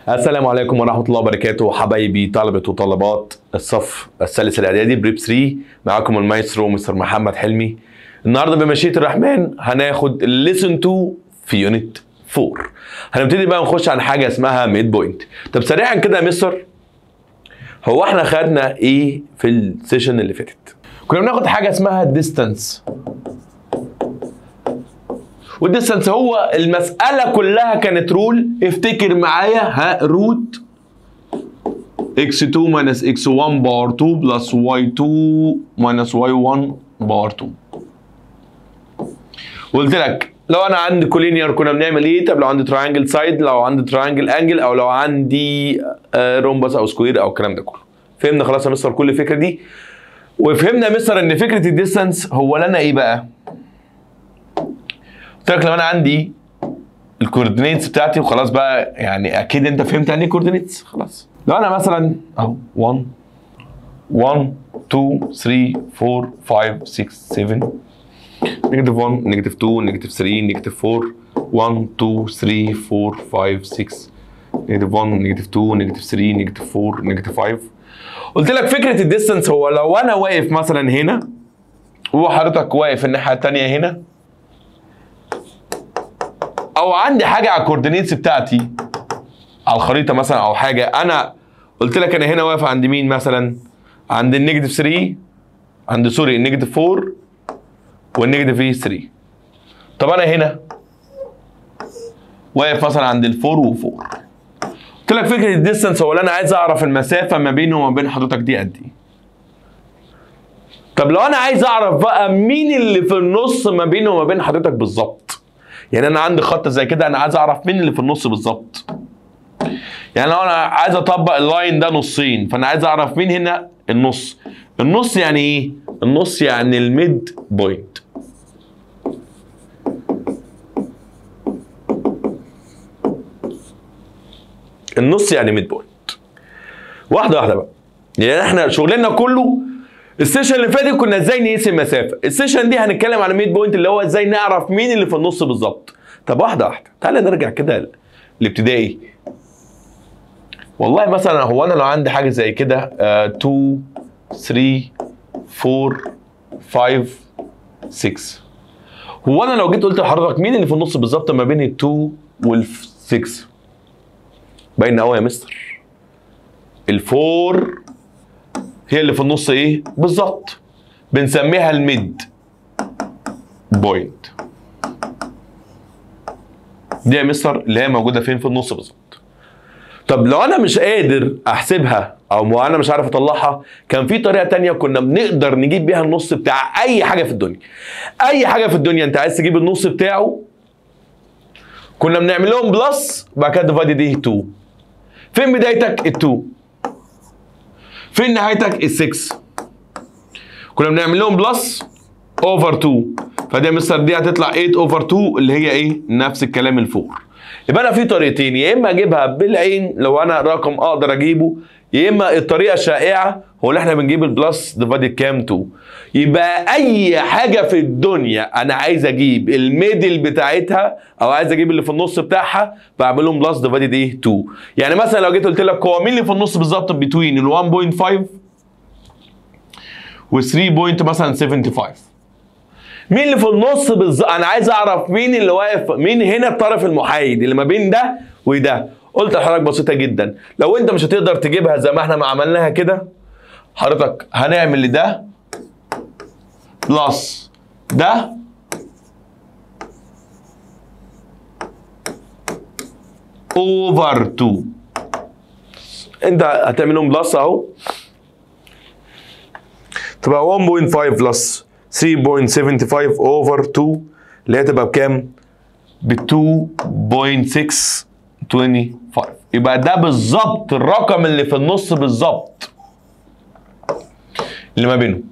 السلام عليكم ورحمة الله وبركاته حبايبي طلبة وطالبات الصف الثالث الإعدادي بريب 3 معاكم المايسترو مستر محمد حلمي النهارده بمشيئة الرحمن هناخد ليسن 2 في يونت 4 هنبتدي بقى نخش عن حاجة اسمها ميد بوينت طب سريعا كده يا مستر هو احنا خدنا ايه في السيشن اللي فاتت كنا بناخد حاجة اسمها ديستانس والديستانس هو المسألة كلها كانت رول افتكر معايا ها روت x2 minus x1 باور 2 بلس y2 minus y1 باور 2 قلت لك لو انا عندي كولينير كنا بنعمل ايه طب لو عندي تراينجل سايد لو عندي تراينجل انجل او لو عندي رومبس او سكوير او الكلام ده كله فهمنا خلاص يا مستر كل الفكره دي وفهمنا يا مستر ان فكره الديستانس هو لنا ايه بقى قلت لك لو انا عندي الكوردينيتس بتاعتي وخلاص بقى يعني اكيد انت فهمت يعني ايه كوردينيتس خلاص لو انا مثلا اهو 1 1 2 3 4 5 6 7 نيجاتيف 1 نيجاتيف 2 نيجاتيف 3 نيجاتيف 4 1 2 3 4 5 6 نيجاتيف 1 نيجاتيف 2 نيجاتيف 3 نيجاتيف 4 نيجاتيف 5 قلت لك فكره الديستانس هو لو انا واقف مثلا هنا وحضرتك واقف الناحيه الثانيه هنا او عندي حاجه على الكوردينيتس بتاعتي على الخريطه مثلا او حاجه انا قلت لك انا هنا واقف عند مين مثلا عند النيجاتيف 3 عند سوري النيجاتيف 4 والنيجاتيف ايه 3 طب انا هنا واقف مثلا عند ال 4 و4 قلت لك فكره الديستانس هو اللي انا عايز اعرف المسافه ما بينه وما بين حضرتك دي قد ايه طب لو انا عايز اعرف بقى مين اللي في النص ما بينه وما بين حضرتك بالظبط يعني انا عندي خط زي كده انا عايز اعرف مين اللي في النص بالظبط يعني لو انا عايز اطبق اللاين ده نصين فانا عايز اعرف مين هنا النص النص يعني ايه النص يعني الميد بوينت النص يعني ميد بوينت واحده واحده بقى يعني احنا شغلنا كله السيشن اللي فاتت كنا ازاي نقيس المسافه السيشن دي هنتكلم على ميد بوينت اللي هو ازاي نعرف مين اللي في النص بالظبط طب واحده واحده تعالى نرجع كده الابتدائي والله مثلا هو انا لو عندي حاجه زي كده 2 3 4 5 6 هو انا لو جيت قلت لحضرتك مين اللي في النص بالظبط ما بين ال 2 وال 6 باين قوي يا مستر الفور هي اللي في النص ايه بالظبط بنسميها الميد بوينت دي يا مستر اللي هي موجوده فين في النص بالظبط طب لو انا مش قادر احسبها او انا مش عارف اطلعها كان في طريقه تانية كنا بنقدر نجيب بيها النص بتاع اي حاجه في الدنيا اي حاجه في الدنيا انت عايز تجيب النص بتاعه كنا بنعمل لهم بلس بعد كده ديفايدد ايه 2 فين بدايتك ال 2 فين نهايتك ال 6 كنا بنعمل لهم بلس اوفر 2 فدي يا مستر دي هتطلع 8 اوفر 2 اللي هي ايه نفس الكلام الفور يبقى انا في طريقتين يا اما اجيبها بالعين لو انا رقم اقدر اجيبه يا اما الطريقه الشائعه هو اللي احنا بنجيب البلس ديفايدد كام 2 يبقى اي حاجه في الدنيا انا عايز اجيب الميدل بتاعتها او عايز اجيب اللي في النص بتاعها بعملهم بلس ديفايدد ايه 2 يعني مثلا لو جيت قلت لك هو مين اللي في النص بالظبط بتوين ال 1.5 و 3 بوينت مثلا 75 مين اللي في النص بالظبط انا عايز اعرف مين اللي واقف مين هنا الطرف المحايد اللي ما بين ده وده قلت لحضرتك بسيطه جدا لو انت مش هتقدر تجيبها زي ما احنا ما عملناها كده حضرتك هنعمل لده بلس ده اوفر 2 انت هتعملهم بلس اهو تبقى 1.5 بلس 3.75 اوفر 2 اللي هي تبقى بكام؟ ب 2.625 يبقى ده بالظبط الرقم اللي في النص بالظبط اللي ما بينهم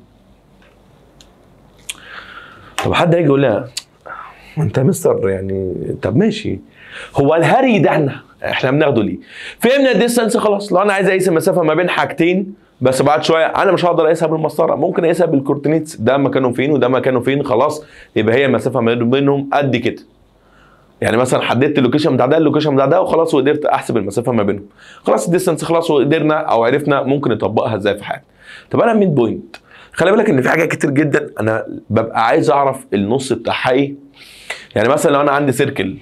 طب حد هيجي يقول لي انت يا مستر يعني طب ماشي هو الهري ده احنا احنا بناخده ليه؟ فهمنا الديستانس خلاص لو انا عايز اقيس المسافه ما بين حاجتين بس بعد شويه انا مش هقدر اقيسها بالمسطره ممكن اقيسها بالكورتينيتس ده مكانه فين وده مكانه فين خلاص يبقى هي المسافه ما بينهم قد كده يعني مثلا حددت اللوكيشن بتاع ده اللوكيشن بتاع ده وخلاص وقدرت احسب المسافه ما بينهم خلاص الديستنس خلاص وقدرنا او عرفنا ممكن نطبقها ازاي في حياتنا طب انا ميد بوينت خلي بالك ان في حاجات كتير جدا انا ببقى عايز اعرف النص بتاعها ايه يعني مثلا لو انا عندي سيركل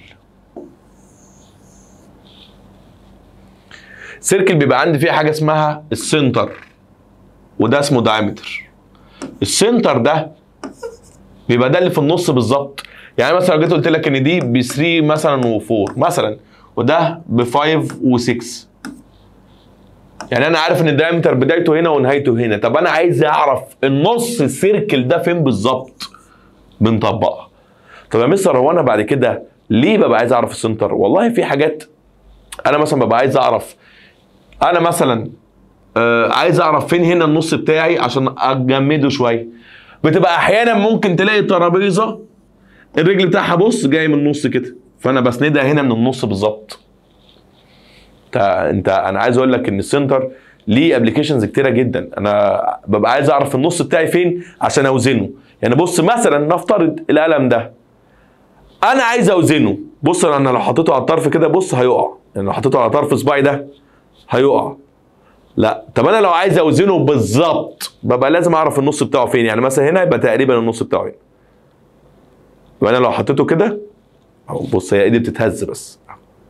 سيركل بيبقى عندي فيها حاجه اسمها السنتر وده اسمه دايمتر السنتر ده بيبقى ده اللي في النص بالظبط يعني مثلا لو جيت قلت لك ان دي ب 3 مثلا و4 مثلا وده ب 5 و6 يعني انا عارف ان الدايمتر بدايته هنا ونهايته هنا طب انا عايز اعرف النص السيركل ده فين بالظبط بنطبقها طب يا مستر هو انا بعد كده ليه ببقى عايز اعرف السنتر والله في حاجات انا مثلا ببقى عايز اعرف انا مثلا آه عايز اعرف فين هنا النص بتاعي عشان اجمده شويه بتبقى احيانا ممكن تلاقي ترابيزه الرجل بتاعها بص جاي من النص كده فانا بسندها هنا من النص بالظبط انت انت انا عايز اقول لك ان السنتر ليه ابلكيشنز كتيره جدا انا ببقى عايز اعرف النص بتاعي فين عشان اوزنه يعني بص مثلا نفترض القلم ده انا عايز اوزنه بص انا لو حطيته على الطرف كده بص هيقع يعني لو حطيته على طرف صباعي ده هيقع لا طب انا لو عايز اوزنه بالظبط ببقى لازم اعرف النص بتاعه فين يعني مثلا هنا يبقى تقريبا النص بتاعه هنا يبقى انا لو حطيته كده اهو بص هي ايدي بتتهز بس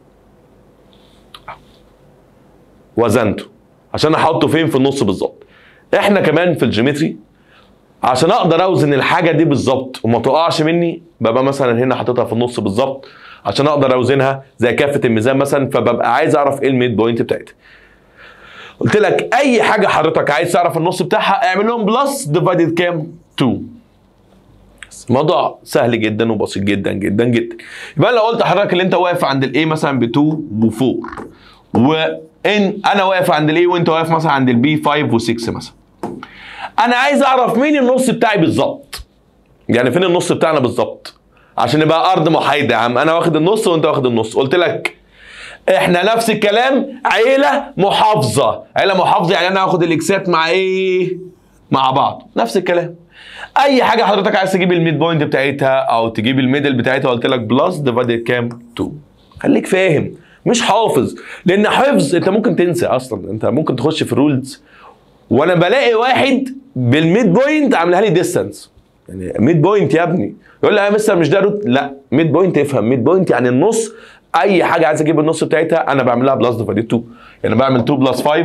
وزنته عشان احطه فين في النص بالظبط احنا كمان في الجيومتري عشان اقدر اوزن الحاجه دي بالظبط وما تقعش مني ببقى مثلا هنا حاططها في النص بالظبط عشان اقدر اوزنها زي كافه الميزان مثلا فببقى عايز اعرف ايه الميد بوينت بتاعتها قلت لك اي حاجه حضرتك عايز تعرف النص بتاعها اعمل لهم بلس ديفايدد كام 2 موضوع سهل جدا وبسيط جدا جدا جدا يبقى لو قلت لحضرتك اللي انت واقف عند الاي مثلا ب 2 و4 وان انا واقف عند الاي وانت واقف مثلا عند البي 5 و6 مثلا انا عايز اعرف مين النص بتاعي بالظبط يعني فين النص بتاعنا بالظبط عشان يبقى ارض محايده يا عم انا واخد النص وانت واخد النص قلت لك احنا نفس الكلام عيله محافظه عيله محافظه يعني انا هاخد الاكسات مع ايه مع بعض نفس الكلام اي حاجه حضرتك عايز تجيب الميد بوينت بتاعتها او تجيب الميدل بتاعتها قلت لك بلس ديفايدد كام 2 خليك فاهم مش حافظ لان حفظ انت ممكن تنسى اصلا انت ممكن تخش في الرولز وانا بلاقي واحد بالميد بوينت عاملها لي ديستانس يعني ميد بوينت يا ابني يقول لي يا مستر مش ده روت لا ميد بوينت افهم ميد بوينت يعني النص اي حاجه عايز اجيب النص بتاعتها انا بعملها بلس ديفايدد 2 يعني بعمل 2 بلس 5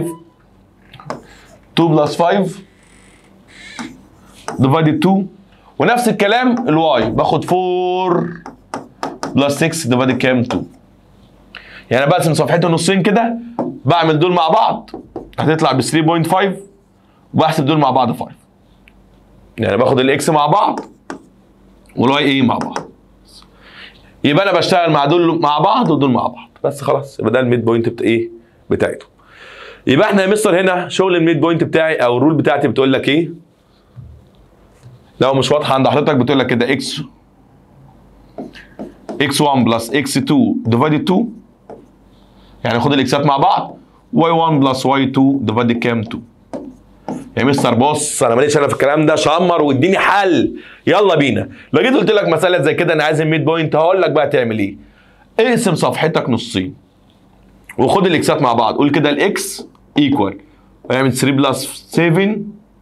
2 بلس 5 ديفايدد 2 ونفس الكلام الواي باخد 4 بلس 6 ديفايدد كام 2 يعني بقسم صفحته نصين كده بعمل دول مع بعض هتطلع ب 3.5 وبحسب دول مع بعض 5 يعني باخد الاكس مع بعض والواي ايه مع بعض يبقى انا بشتغل مع دول مع بعض ودول مع بعض بس خلاص يبقى ده الميد بوينت بتا ايه بتاعته يبقى احنا يا مستر هنا شغل الميد بوينت بتاعي او الرول بتاعتي بتقول لك ايه لو مش واضحه عند حضرتك بتقول لك كده اكس x1 بلس x2 ديفايدد 2 يعني خد الاكسات مع بعض y1 بلس y2 ديفايدد كام 2 يا مستر بص انا ماليش انا في الكلام ده شمر واديني حل يلا بينا لو جيت قلت لك مساله زي كده انا عايز الميد بوينت هقول لك بقى تعمل ايه اقسم صفحتك نصين وخد الاكسات مع بعض قول كده الاكس ايكوال اعمل 3 بلس 7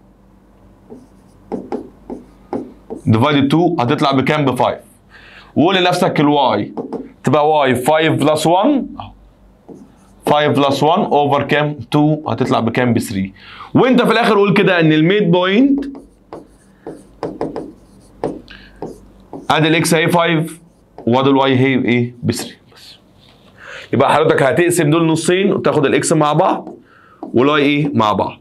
ديفايدد 2 هتطلع بكام ب 5 وقول لنفسك الواي تبقى واي 5 بلس 1 5 بلس 1 اوفر كام 2 هتطلع بكام ب 3 وانت في الاخر قول كده ان الميد بوينت ادي الاكس اهي 5 وادي الواي هي ايه ب 3 بس يبقى حضرتك هتقسم دول نصين وتاخد الاكس مع بعض والواي ايه مع بعض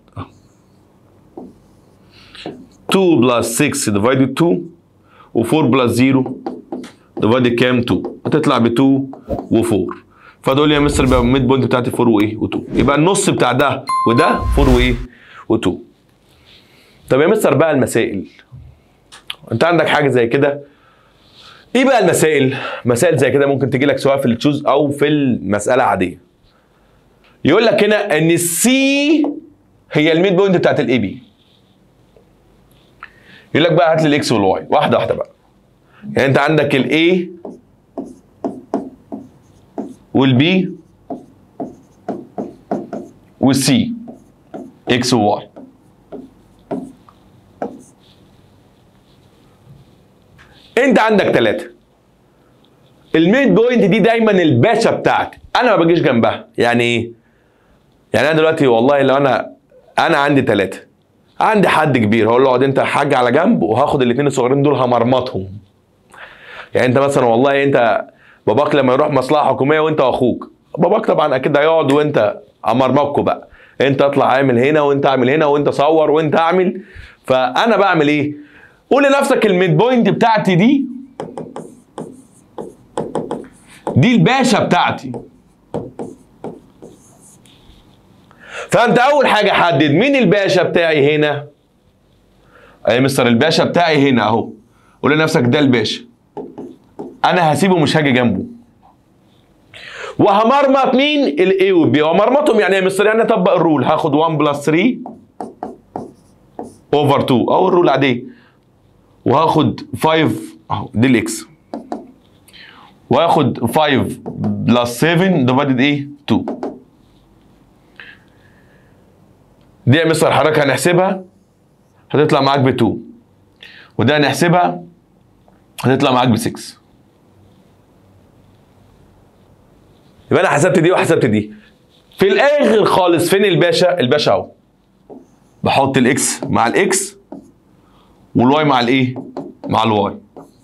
2 بلس 6 ديفايدد 2 و4 بلس 0 ديفايدد كام 2 هتطلع ب 2 و4 فتقول لي يا مستر يبقى الميد بوينت بتاعتي 4 وايه و2 يبقى النص بتاع ده وده 4 وايه و2 طب يا مستر بقى المسائل انت عندك حاجه زي كده ايه بقى المسائل مسائل زي كده ممكن تجي لك سواء في التشوز او في المساله عاديه يقول لك هنا ان السي هي الميد بوينت بتاعت الاي بي يقول لك بقى هات لي الاكس والواي واحده واحده بقى يعني انت عندك الاي والبي والسي اكس وواي انت عندك ثلاثة الميد بوينت دي دايما الباشا بتاعتي انا ما بجيش جنبها يعني ايه يعني انا دلوقتي والله لو انا انا عندي ثلاثة عندي حد كبير هقول له اقعد انت حاج على جنب وهاخد الاثنين الصغيرين دول همرمطهم يعني انت مثلا والله انت باباك لما يروح مصلحه حكوميه وانت واخوك باباك طبعا اكيد هيقعد وانت امرمطكوا بقى انت اطلع اعمل هنا وانت اعمل هنا وانت صور وانت اعمل فانا بعمل ايه قول لنفسك الميد بوينت بتاعتي دي دي الباشا بتاعتي فانت اول حاجه حدد مين الباشا بتاعي هنا اي مستر الباشا بتاعي هنا اهو قول لنفسك ده الباشا انا هسيبه مش هاجي جنبه وهمرمط مين الاي والبي ومرمطهم يعني ايه يا مستر يعني اطبق الرول هاخد 1 بلس 3 اوفر 2 او الرول العاديه وهاخد 5 اهو دي الاكس وهاخد 5 بلس 7 ديفايدد ايه 2 دي يا مستر حضرتك هنحسبها هتطلع معاك ب 2 وده هنحسبها هتطلع معاك ب 6 يبقى انا حسبت دي وحسبت دي في الاخر خالص فين الباشا الباشا اهو بحط الاكس مع الاكس والواي مع الايه مع الواي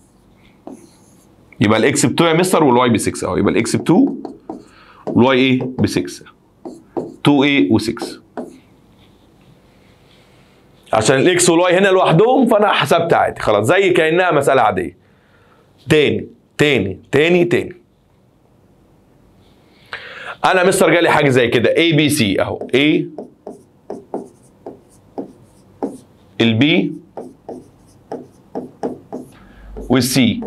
يبقى الاكس ب 2 يا مستر والواي ب 6 اهو يبقى الاكس ب 2 والواي ايه ب 6 2 ايه و6 عشان الاكس والواي هنا لوحدهم فانا حسبت عادي خلاص زي كانها مساله عاديه تاني تاني تاني تاني انا مستر جالي حاجه زي كده A B C اهو A البي والسي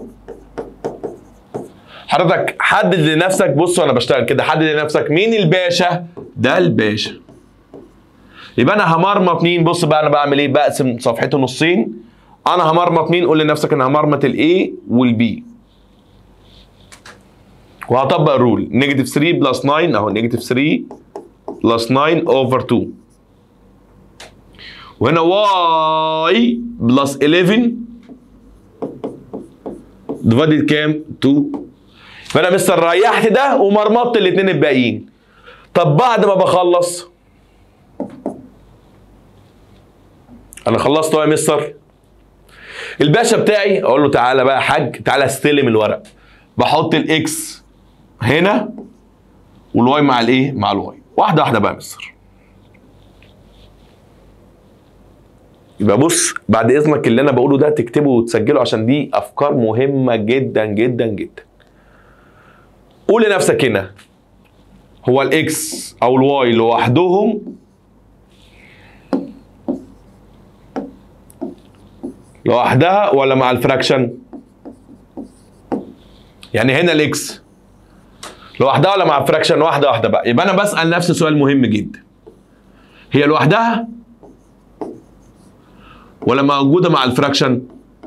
حضرتك حدد لنفسك بص وانا بشتغل كده حدد لنفسك مين الباشا ده الباشا يبقى انا همرمط مين بص بقى انا بعمل ايه بقسم صفحته نصين انا همرمط مين قول لنفسك انا همرمط الاي والبي وهطبق الرول نيجاتيف 3 بلس 9 اهو نيجاتيف 3 بلس 9 اوفر 2 وهنا واي بلس 11 ديفايدد كام 2 فانا مستر ريحت ده ومرمطت الاثنين الباقيين طب بعد ما بخلص انا خلصت اهو يا مستر الباشا بتاعي اقول له تعالى بقى يا حاج تعالى استلم الورق بحط الاكس هنا والواي مع الايه مع الواي واحده واحده بقى يا مستر يبقى بص بعد اذنك اللي انا بقوله ده تكتبه وتسجله عشان دي افكار مهمه جدا جدا جدا قول لنفسك هنا هو الاكس او الواي لوحدهم لوحدها ولا مع الفراكشن يعني هنا الاكس لوحدها ولا مع الفراكشن واحده واحده بقى يبقى انا بسال نفسي سؤال مهم جدا هي لوحدها ولا موجوده مع الفراكشن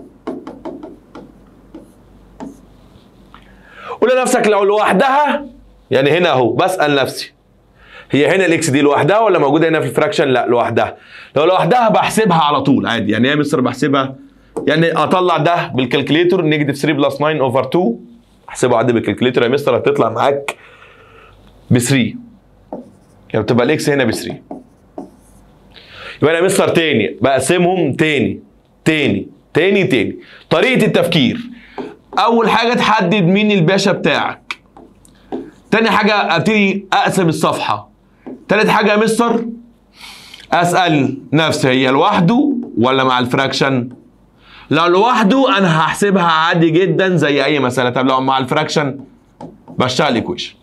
قول لنفسك لو لوحدها يعني هنا اهو بسال نفسي هي هنا الاكس دي لوحدها ولا موجوده هنا في الفراكشن لا لوحدها لو لوحدها بحسبها على طول عادي يعني ايه يا مستر بحسبها يعني اطلع ده بالكالكليتور نيجاتيف 3 بلس 9 اوفر 2 احسبها عادي بالكالكليتور يا مستر هتطلع معاك ب 3 يعني بتبقى الاكس هنا ب 3 يبقى انا يا مستر تاني بقسمهم تاني تاني تاني تاني طريقه التفكير اول حاجه تحدد مين الباشا بتاعك تاني حاجه ابتدي اقسم الصفحه تالت حاجه يا مستر اسال نفسي هي لوحده ولا مع الفراكشن لو لوحده انا هحسبها عادي جدا زي اي مساله طب لو مع الفراكشن بشتغل ايكويشن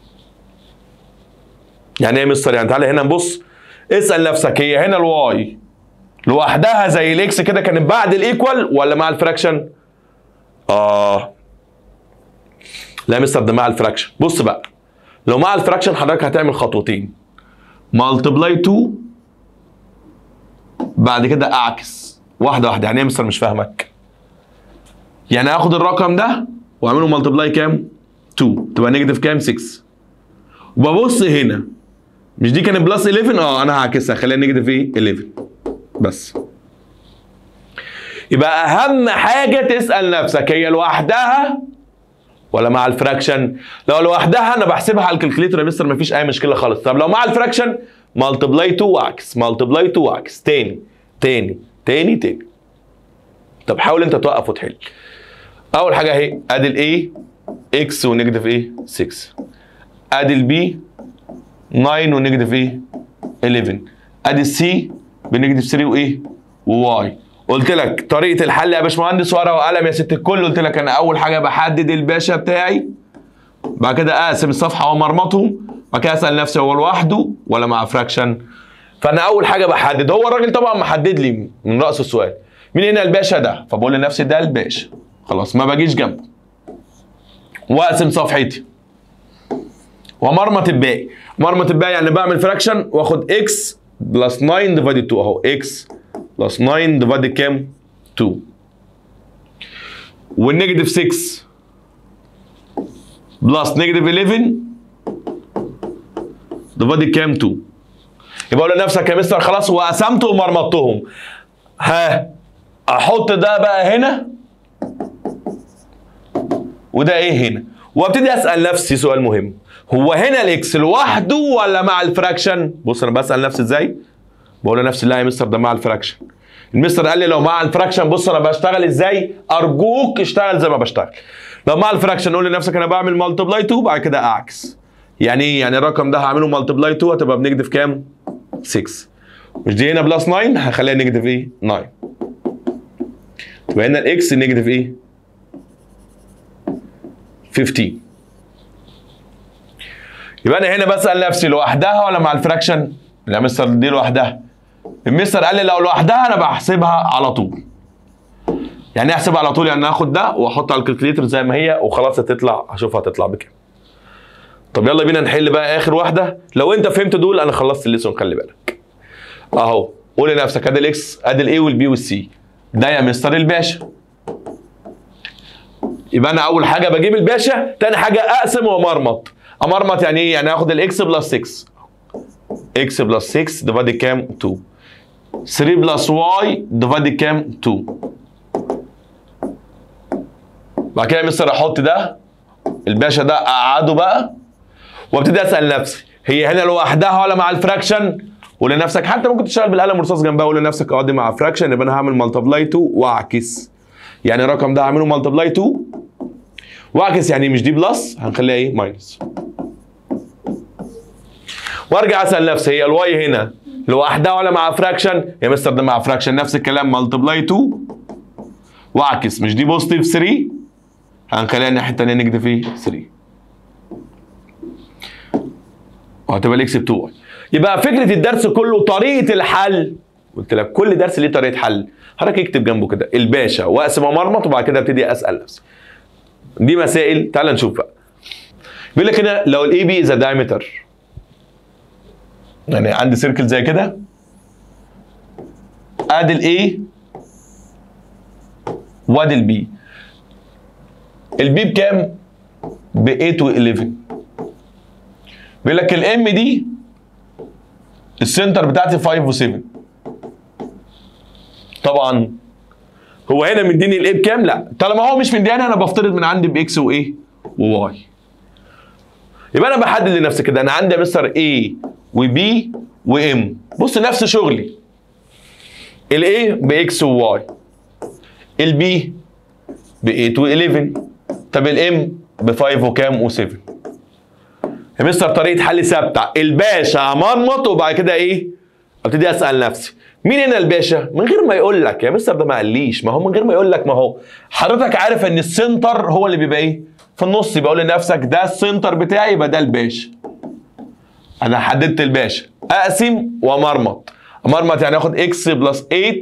يعني ايه يا مستر يعني تعالى هنا نبص اسال نفسك هي هنا الواي لوحدها زي الاكس كده كانت بعد الايكوال ولا مع الفراكشن اه لا يا مستر ده مع الفراكشن بص بقى لو مع الفراكشن حضرتك هتعمل خطوتين مالتبلاي 2 بعد كده اعكس واحده واحده يعني ايه يا مستر مش فاهمك يعني هاخد الرقم ده واعمله مالتبلاي كام 2 تبقى نيجاتيف كام 6 وببص هنا مش دي كانت بلس 11 اه انا هعكسها خليها نيجاتيف ايه 11 بس يبقى اهم حاجه تسال نفسك هي لوحدها ولا مع الفراكشن لو لوحدها انا بحسبها على الكالكليتر يا مستر مفيش اي مشكله خالص طب لو مع الفراكشن مالتبلاي 2 واعكس مالتبلاي 2 واعكس تاني تاني تاني تاني طب حاول انت توقف وتحل اول حاجه اهي ادي الاي اكس ونيجاتيف ايه 6 ادي البي 9 ونيجاتيف ايه 11 ادي السي بنيجاتيف 3 وايه وواي قلت لك طريقه الحل يا باشمهندس ورقه وقلم يا ست الكل قلت لك انا اول حاجه بحدد الباشا بتاعي بعد كده اقسم الصفحه ومرمطهم بعد كده اسال نفسي هو لوحده ولا مع فراكشن فانا اول حاجه بحدد هو الراجل طبعا محدد لي من راس السؤال مين هنا الباشا ده فبقول لنفسي ده الباشا خلاص ما باجيش جنبه واقسم صفحتي ومرمط الباقي مرمط الباقي يعني بعمل فراكشن واخد اكس بلس 9 ديفايدد 2 اهو اكس بلس 9 ديفايدد كام 2 والنيجاتيف 6 بلس نيجاتيف 11 ديفايدد كام 2 يبقى قول لنفسك يا مستر خلاص وقسمت ومرمطتهم ها احط ده بقى هنا وده ايه هنا وابتدي اسال نفسي سؤال مهم هو هنا الاكس لوحده ولا مع الفراكشن بص انا بسال نفسي ازاي بقول لنفسي لا يا مستر ده مع الفراكشن المستر قال لي لو مع الفراكشن بص انا بشتغل ازاي ارجوك اشتغل زي ما بشتغل لو مع الفراكشن قول لنفسك انا بعمل مالتبلاي 2 بعد كده اعكس يعني ايه يعني الرقم ده هعمله مالتبلاي 2 هتبقى بنيجاتيف كام 6 مش دي هنا بلس 9 هخليها نيجاتيف ايه 9 تبقى هنا الاكس نيجاتيف ايه 15 يبقى انا هنا بسال نفسي لوحدها ولا مع الفراكشن لا مستر دي لوحدها المستر قال لي لو لوحدها انا بحسبها على طول يعني ايه احسبها على طول يعني اخد ده واحطه على الكالكليتر زي ما هي وخلاص هتطلع هشوفها هتطلع بكام طب يلا بينا نحل بقى اخر واحده لو انت فهمت دول انا خلصت الليسون خلي بالك اهو قول لنفسك ادي الاكس ادي الاي والبي والسي ده يا مستر الباشا يبقى انا اول حاجه بجيب الباشا تاني حاجه اقسم ومرمط امرمط يعني ايه يعني اخد الاكس بلس 6 اكس بلس 6 ديفايد كام 2 3 بلس واي ديفايد كام 2 بعد كده يا مستر احط ده الباشا ده اقعده بقى وابتدي اسال نفسي هي هنا لوحدها ولا مع الفراكشن ولنفسك حتى ممكن تشتغل بالقلم الرصاص جنبها وقول لنفسك اه دي مع فراكشن يبقى انا هعمل مالتبلاي 2 واعكس يعني الرقم ده هعمله مالتبلاي 2 واعكس يعني مش دي بلس هنخليها ايه ماينس وارجع اسال نفسي هي الواي هنا لوحدها ولا مع فراكشن يا مستر ده مع فراكشن نفس الكلام مالتبلاي 2 واعكس مش دي بوزيتيف 3 هنخليها الناحيه الثانيه نيجاتيف ايه 3 وهتبقى الاكس ب 2 واي يبقى فكره الدرس كله طريقه الحل قلت لك كل درس ليه طريقه حل حضرتك اكتب جنبه كده الباشا واقسم ومرمط وبعد كده ابتدي اسال نفسي دي مسائل تعال نشوف بقى بيقول لك هنا لو الاي بي از دايمتر يعني عندي سيركل زي كده ادي الاي وادي البي البي بكام؟ ب 8 و 11 بيقول لك الام دي السنتر بتاعتي 5 و7 طبعا هو هنا مديني الايه بكام؟ لا طالما هو مش مديني انا بفترض من عندي باكس وايه؟ وواي يبقى انا بحدد لنفسي كده انا عندي يا مستر اي وبي وام بص نفس شغلي الاي باكس وواي البي ب 8 و11 طب الام ب 5 وكام و7 يا مستر طريقه حل ثابته الباشا امرمط وبعد كده ايه ابتدي اسال نفسي مين هنا الباشا من غير ما يقول لك يا مستر ده ما قاليش ما هو من غير ما يقول لك ما هو حضرتك عارف ان السنتر هو اللي بيبقى ايه في النص يبقى اقول لنفسك ده السنتر بتاعي يبقى ده الباشا انا حددت الباشا اقسم ومرمط مرمط يعني اخد اكس بلس 8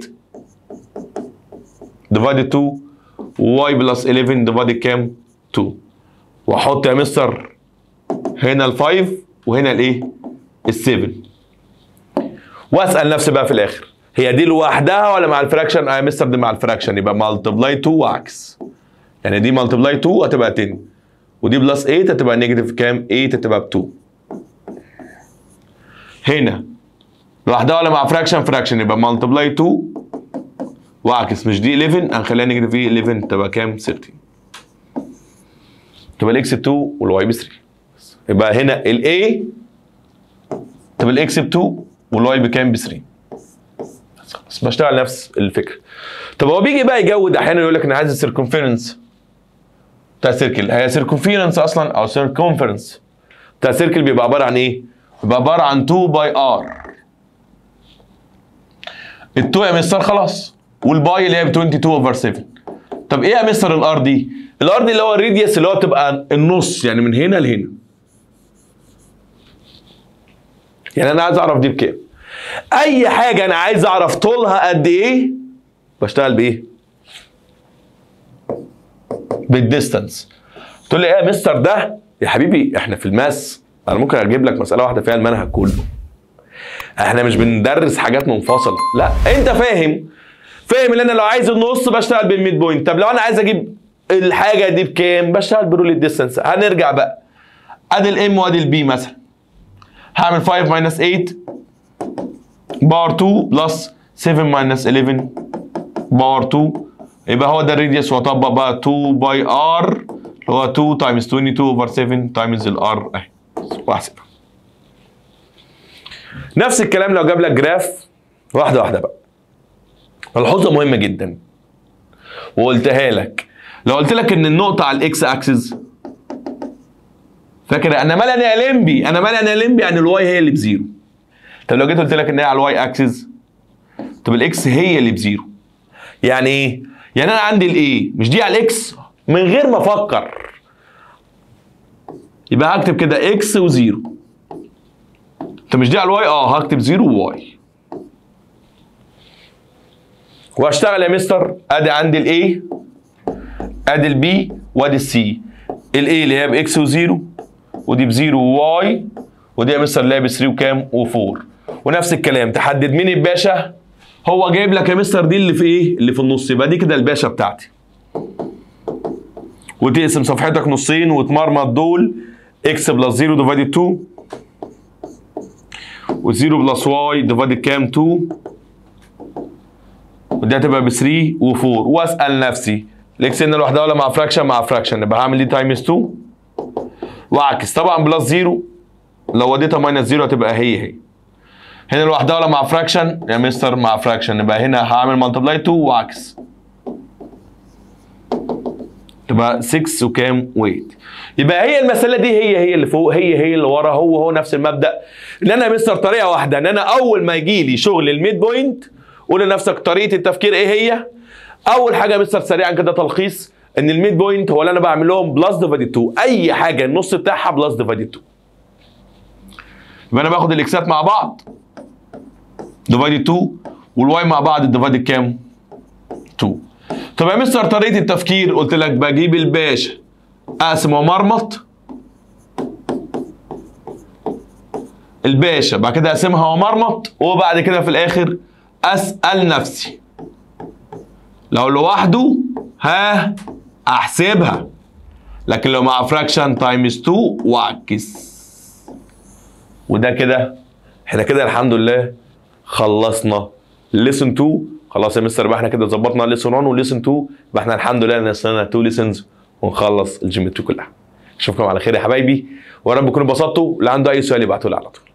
ديفايد 2 واي بلس 11 ديفايد كام 2 واحط يا مستر هنا ال 5 وهنا الايه ال 7 واسال نفسي بقى في الاخر هي دي لوحدها ولا مع الفراكشن اه يا مستر دي مع الفراكشن يبقى مالتبلاي 2 وعكس يعني دي مالتبلاي 2 هتبقى 10 ودي بلس 8 هتبقى نيجاتيف كام 8 هتبقى ب 2 هنا لوحدها ولا مع فراكشن فراكشن يبقى مالتبلاي 2 واعكس مش دي 11 هنخليها نيجاتيف ايه 11 تبقى كام 13 تبقى الاكس ب 2 والواي ب 3 يبقى هنا الاي تبقى الاكس ب 2 والواي بكام ب 3 بس بشتغل نفس الفكره طب هو بيجي بقى يجود احيانا يقول لك انا عايز السيركمفيرنس بتاع سيركل هي سيركمفيرنس اصلا او سيركمفرنس بتاع سيركل بيبقى عباره عن ايه؟ بيبقى عباره عن 2 باي ار ال 2 يا مستر خلاص والباي اللي هي ب 22 اوفر 7 طب ايه يا مستر الار دي؟ الار دي اللي هو الريديوس اللي هو تبقى النص يعني من هنا لهنا يعني انا عايز اعرف دي بكام اي حاجه انا عايز اعرف طولها قد ايه بشتغل بايه بالديستانس تقول لي ايه يا مستر ده يا حبيبي احنا في الماس انا ممكن اجيب لك مساله واحده فيها المنهج كله احنا مش بندرس حاجات منفصله لا انت فاهم فاهم ان انا لو عايز النص بشتغل بالميد بوينت طب لو انا عايز اجيب الحاجه دي بكام بشتغل برول الديستانس هنرجع بقى ادي الام وادي البي مثلا هعمل 5 ماينس 8 باور 2 بلس 7 ماينس 11 باور 2 يبقى هو ده الريديوس واطبق بقى 2 باي ار اللي هو 2 تايمز 22 اوفر 7 تايمز الار اهي واحسبها نفس الكلام لو جاب لك جراف واحده واحده بقى ملحوظه مهمه جدا وقلتها لك لو قلت لك ان النقطه على الاكس اكسس فاكر انا مال انا ليمبي انا مال انا ليمبي يعني الواي هي اللي بزيرو طب لو جيت قلت لك ان هي على الواي اكسس طب الاكس هي اللي بزيرو يعني ايه يعني انا عندي الايه مش دي على الاكس من غير ما افكر يبقى هكتب كده اكس وزيرو طب مش دي على الواي اه هكتب زيرو وواي واشتغل يا مستر ادي عندي الاي ادي البي وادي السي الاي اللي هي باكس وزيرو ودي بزيرو وواي ودي يا مستر اللي هي ب 3 وكام و4 ونفس الكلام تحدد مين الباشا هو جايب لك يا مستر دي اللي في ايه اللي في النص يبقى دي كده الباشا بتاعتي وتقسم صفحتك نصين وتمرمط دول اكس بلس 0 ديفايدد 2 و0 بلس واي ديفايدد كام 2 ودي هتبقى ب 3 و4 واسال نفسي الاكس هنا لوحدها ولا مع فراكشن مع فراكشن يبقى هعمل دي تايمز 2 واعكس طبعا بلس 0 لو وديتها ماينس 0 هتبقى هي هي هنا لوحدها ولا مع فراكشن يا مستر مع فراكشن يبقى هنا هعمل مالتبلاي 2 واعكس تبقى 6 وكام ويت يبقى هي المساله دي هي هي اللي فوق هي هي اللي ورا هو هو نفس المبدا ان انا يا مستر طريقه واحده ان انا اول ما يجي لي شغل الميد بوينت قول لنفسك طريقه التفكير ايه هي اول حاجه يا مستر سريعا كده تلخيص ان الميد بوينت هو اللي انا بعمل لهم بلس ديفايدد 2 اي حاجه النص بتاعها بلس ديفايدد 2 يبقى انا باخد الاكسات مع بعض ديفايدد 2 والواي مع بعض ديفايدد كام 2 طب يا مستر طريقه التفكير قلت لك بجيب الباشا اقسم ومرمط الباشا بعد كده اقسمها ومرمط وبعد كده في الاخر اسال نفسي لو لوحده ها احسبها لكن لو مع فراكشن تايمز 2 واعكس وده كده احنا كده الحمد لله خلصنا ليسن 2 خلاص يا مستر يبقى احنا كده ظبطنا ليسن 1 وليسن 2 يبقى احنا الحمد لله نسينا 2 ليسنز ونخلص الجيم 2 كلها اشوفكم على خير يا حبايبي ويا رب تكونوا اتبسطتوا اللي عنده اي سؤال يبعتوا لي على طول